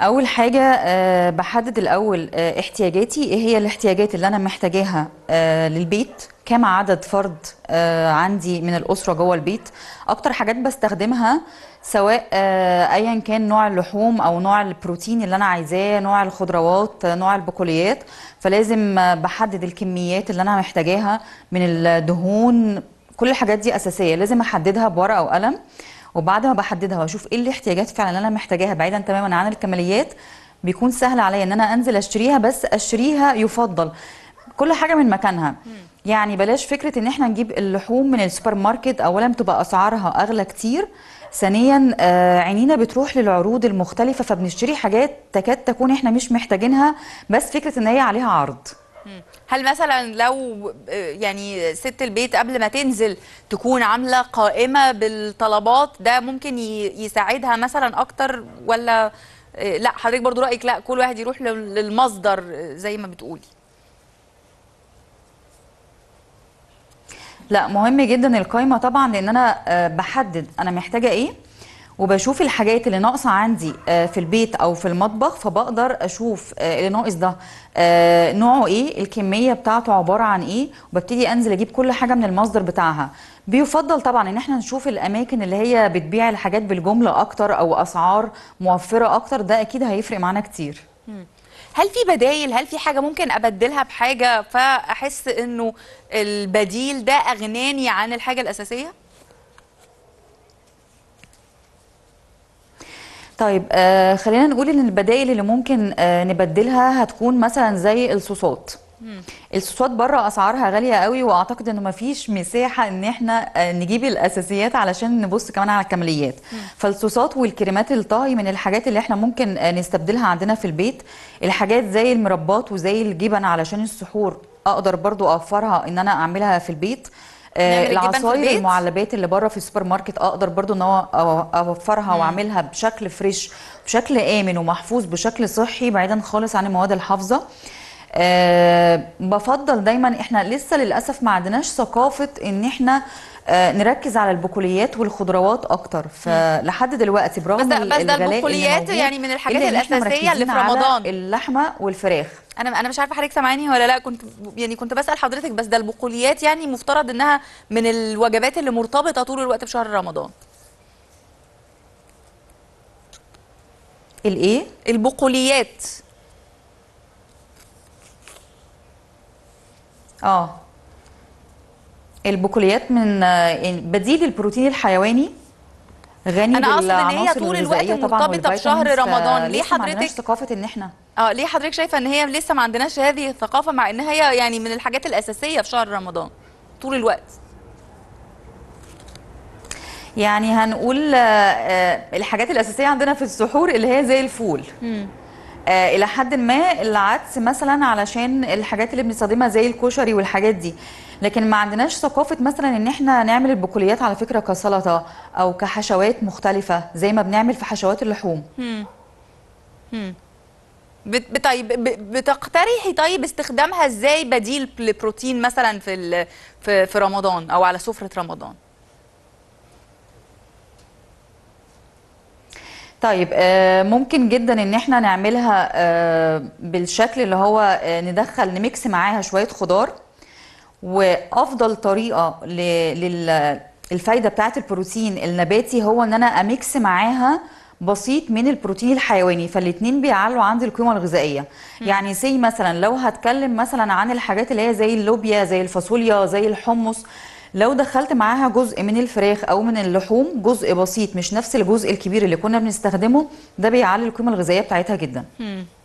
اول حاجه آه، بحدد الاول آه، احتياجاتي ايه هي الاحتياجات اللي انا محتاجاها آه، للبيت كم عدد فرد آه، عندي من الاسره جوه البيت اكتر حاجات بستخدمها سواء آه، ايا كان نوع اللحوم او نوع البروتين اللي انا عايزاه نوع الخضروات آه، نوع البقوليات فلازم آه، بحدد الكميات اللي انا محتاجاها من الدهون كل الحاجات دي اساسيه لازم احددها بورقه وقلم وبعد ما بحددها واشوف ايه الاحتياجات فعلا اللي انا محتاجاها بعيدا تماما عن الكماليات بيكون سهل عليا ان انا انزل اشتريها بس اشتريها يفضل كل حاجه من مكانها يعني بلاش فكره ان احنا نجيب اللحوم من السوبر ماركت اولا بتبقى اسعارها اغلى كتير ثانيا آه، عينينا بتروح للعروض المختلفه فبنشتري حاجات تكاد تكون احنا مش محتاجينها بس فكره ان هي عليها عرض هل مثلا لو آه، يعني ست البيت قبل ما تنزل تكون عامله قائمه بالطلبات ده ممكن ي- يساعدها مثلا اكتر ولا آه، لا حضرتك برضو رايك لا كل واحد يروح لل- للمصدر آه، زي ما بتقولي لا مهم جدا القايمه طبعا لان انا آه، بحدد انا محتاجه ايه وبشوف الحاجات اللي ناقصه عندي آه، في البيت او في المطبخ فبقدر اشوف آه، اللي ناقص ده آه، نوعه ايه الكميه بتاعته عباره عن ايه وببتدي انزل اجيب كل حاجه من المصدر بتاعها بيفضل طبعا ان احنا نشوف الاماكن اللي هي بتبيع الحاجات بالجمله اكتر او اسعار موفره اكتر ده اكيد هيفرق معانا كتير هل في بدايل هل في حاجه ممكن ابدلها بحاجه فاحس انه البديل ده اغناني عن الحاجه الاساسيه طيب آه خلينا نقول ان البدائل اللي ممكن آه نبدلها هتكون مثلا زي الصوصات الصوصات بره اسعارها غاليه قوي واعتقد انه مفيش مساحه ان احنا آه نجيب الاساسيات علشان نبص كمان على الكماليات فالصوصات والكريمات الطهي من الحاجات اللي احنا ممكن آه نستبدلها عندنا في البيت الحاجات زي المربات وزي الجبن علشان السحور اقدر برضو اوفرها ان انا اعملها في البيت آه، نعمل الجبن في العصاير البيت؟ المعلبات اللي بره في السوبر ماركت اقدر برضو ان هو أو- اوفرها واعملها بشكل فريش بشكل امن ومحفوظ بشكل صحي بعيدا خالص عن المواد الحافظه أه بفضل دايما احنا لسه للاسف ما عندناش ثقافه ان احنا أه نركز على البقوليات والخضروات اكتر فلحد دلوقتي برغم بس ده- ال- بس ده الغلاء اللي البقوليات موجود، يعني من الحاجات إلا إن إحنا الأساسية اللي في مركزين على رمضان. اللحمه والفراخ انا انا مش عارفه حضرتك سامعاني ولا لا كنت يعني كنت بسال حضرتك بس ده البقوليات يعني مفترض انها من الوجبات اللي مرتبطه طول الوقت بشهر رمضان الايه البقوليات اه البقوليات من آه، يعني بديل البروتين الحيواني غني أنا أقصد إن هي بالعناصر طول الوقت الغذائية طبعاً مرتبطة بشهر والفيتامينز، رمضان. ليه فلسه ما عندناش حضرتك- ثقافه ان احنا اه ليه حضرتك شايفه ان هي لسه ما عندناش هذه الثقافه مع انها هي يعني من الحاجات الاساسيه في شهر رمضان طول الوقت يعني هنقول آه، آه، الحاجات الاساسيه عندنا في السحور اللي هي زي الفول آه الى حد ما العدس مثلا علشان الحاجات اللي بنستخدمها زي الكشري والحاجات دي لكن ما عندناش ثقافه مثلا ان احنا نعمل البقوليات على فكره كسلطه او كحشوات مختلفه زي ما بنعمل في حشوات اللحوم بت- بت- طيب ب- بتقترحي طيب استخدامها ازاي بديل لبروتين مثلا في ال- في في رمضان او على سفره رمضان طيب آه، ممكن جدا ان احنا نعملها آه، بالشكل اللي هو آه، ندخل نميكس معاها شويه خضار وافضل طريقه للفايده بتاعه البروتين النباتي هو ان انا اميكس معاها بسيط من البروتين الحيواني فالاتنين بيعلوا عندي القيمه الغذائيه يعني سي مثلا لو هتكلم مثلا عن الحاجات اللي هي زي اللوبيا زي الفاصوليا زي الحمص لو دخلت معاها جزء من الفراخ او من اللحوم جزء بسيط مش نفس الجزء الكبير اللي كنا بنستخدمه ده بيعلي القيمه الغذائيه بتاعتها جدا مم.